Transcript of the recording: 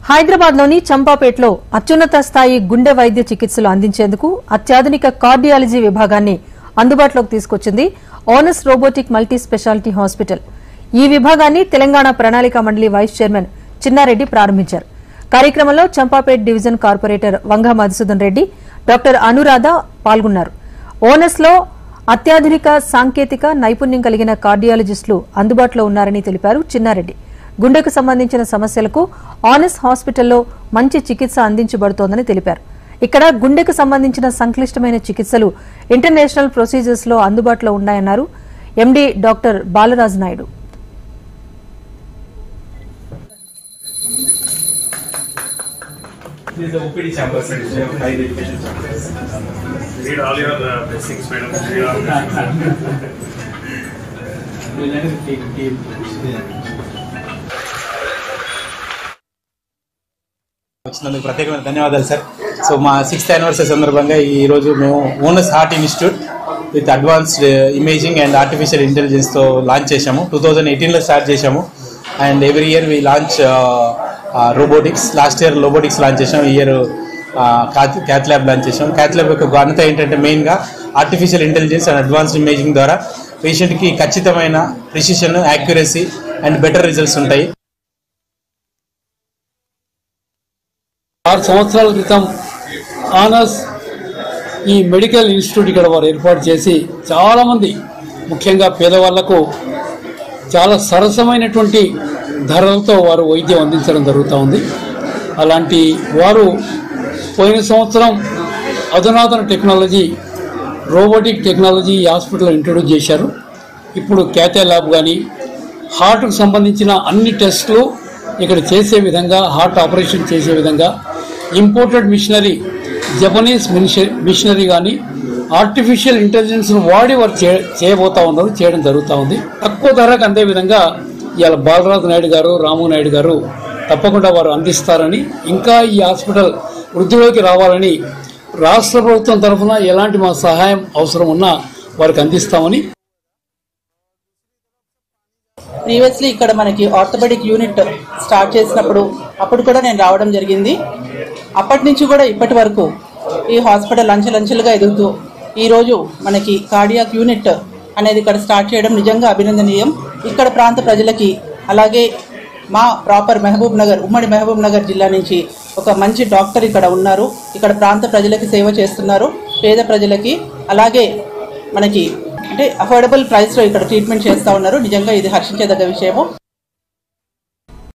హైదరాబాద్లోని చంపాపేటలో అత్యున్నత స్థాయి గుండె వైద్య చికిత్సలు అందించేందుకు అత్యాధునిక కార్డియాలజీ విభాగాన్ని అందుబాటులోకి తీసుకొచ్చింది Onus robotic multi speciality hospital ఈ విభాగాన్ని తెలంగాణ ప్రణాళిక మండలి వైస్ చైర్మన్ చిన్నారెడ్డి ప్రారంభించారు కార్యక్రమంలో Champapet division corporator Vanga Madhusudan Reddy doctor Anuradha పాల్గొన్నారు ఓనస్ లో అత్యాధునిక సాంకేతిక నైపుణ్యం కలిగిన కార్డియాలజిస్టులు అందుబాటులో ఉన్నారని తెలిపారు చిన్నారెడ్డి గుండెకు సంబంధించిన సమస్యలకు ఆనెస్ హాస్పిటల్లో మంచి చికిత్స అందించబడుతోందని తెలిపారు ఇక్కడ గుండెకు సంబంధించిన సంక్లిష్టమైన చికిత్సలు ఇంటర్నేషనల్ ప్రొసీజర్స్ లో అందుబాటులో ఉన్నాయన్నారు MD doctor Balaraju Naidu This is the OPD chamber, sir. We have high education chambers. Need all your uh, blessings, madam. We are- వచ్చినందుకు ప్రత్యేకమైన ధన్యవాదాలు సార్ సో మా సిక్స్త్ యానివర్సరీ సందర్భంగా ఈ రోజు మేము Onus heart institute with advanced imaging and artificial ఇంటెలిజెన్స్తో launch చేశాము టూ థౌజండ్ ఎయిటీన్లో స్టార్ట్ చేశాము and every year we launch robotics last year robotics launch చేసాం ఈ ఇయర్ క్యాత్ ల్యాబ్ లాంచ్ చేసాం క్యాత్ ల్యాబ్ యొక్క ఘనత ఏంటంటే మెయిన్గా artificial intelligence and advanced imaging ద్వారా పేషెంట్కి ఖచ్చితమైన precision accuracy and better results ఉంటాయి ఆరు సంవత్సరాల క్రితం ఆనస్ ఈ మెడికల్ ఇన్స్టిట్యూట్ ఇక్కడ వారు ఏర్పాటు చేసి చాలామంది ముఖ్యంగా పేదవాళ్లకు చాలా సరసమైనటువంటి ధరలతో వారు వైద్యం అందించడం జరుగుతూ ఉంది అలాంటి వారు పోయిన సంవత్సరం అధునాతన టెక్నాలజీ రోబోటిక్ టెక్నాలజీ ఈ హాస్పిటల్లో ఇంట్రొడ్యూస్ చేశారు ఇప్పుడు క్యాతే ల్యాబ్ కానీ హార్ట్కు సంబంధించిన అన్ని టెస్టులు ఇక్కడ చేసే విధంగా హార్ట్ ఆపరేషన్ చేసే విధంగా ఇంపోర్టెడ్ మిషనరీ జపనీస్ మిషనరీ కానీ ఆర్టిఫిషియల్ ఇంటెలిజెన్స్ను వాడి వారు చే చేయబోతా ఉన్నారు చేయడం జరుగుతూ ఉంది తక్కువ ధరకు అందే విధంగా ఇవాళ బాలరాజు నాయుడు గారు రాము నాయుడు గారు తప్పకుండా వారు అందిస్తారని ఇంకా ఈ హాస్పిటల్ వృద్ధిలోకి రావాలని రాష్ట్ర ప్రభుత్వం తరఫున ఎలాంటి మా సహాయం అవసరం ఉన్నా వారికి అందిస్తామని ప్రీవియస్లీ ఇక్కడ మనకి ఆర్థోపెడిక్ యూనిట్ స్టార్ట్ చేసినప్పుడు అప్పుడు కూడా నేను రావడం జరిగింది అప్పటి నుంచి కూడా ఇప్పటి వరకు ఈ హాస్పిటల్ అంచెలంచెలుగా ఎదుగుతూ ఈరోజు మనకి కార్డియాక్ యూనిట్ అనేది ఇక్కడ స్టార్ట్ చేయడం నిజంగా అభినందనీయం ఇక్కడ ప్రాంత ప్రజలకి అలాగే మా ప్రాపర్ మహబూబ్ నగర్ ఉమ్మడి మహబూబ్ నగర్ జిల్లా నుంచి ఒక మంచి డాక్టర్ ఇక్కడ ఉన్నారు ఇక్కడ ప్రాంత ప్రజలకి సేవ చేస్తున్నారు పేద ప్రజలకి అలాగే మనకి అంటే అఫోర్డబుల్ ప్రైస్లో ఇక్కడ ట్రీట్మెంట్ చేస్తూ ఉన్నారు నిజంగా ఇది హర్షించదగ్గ విషయము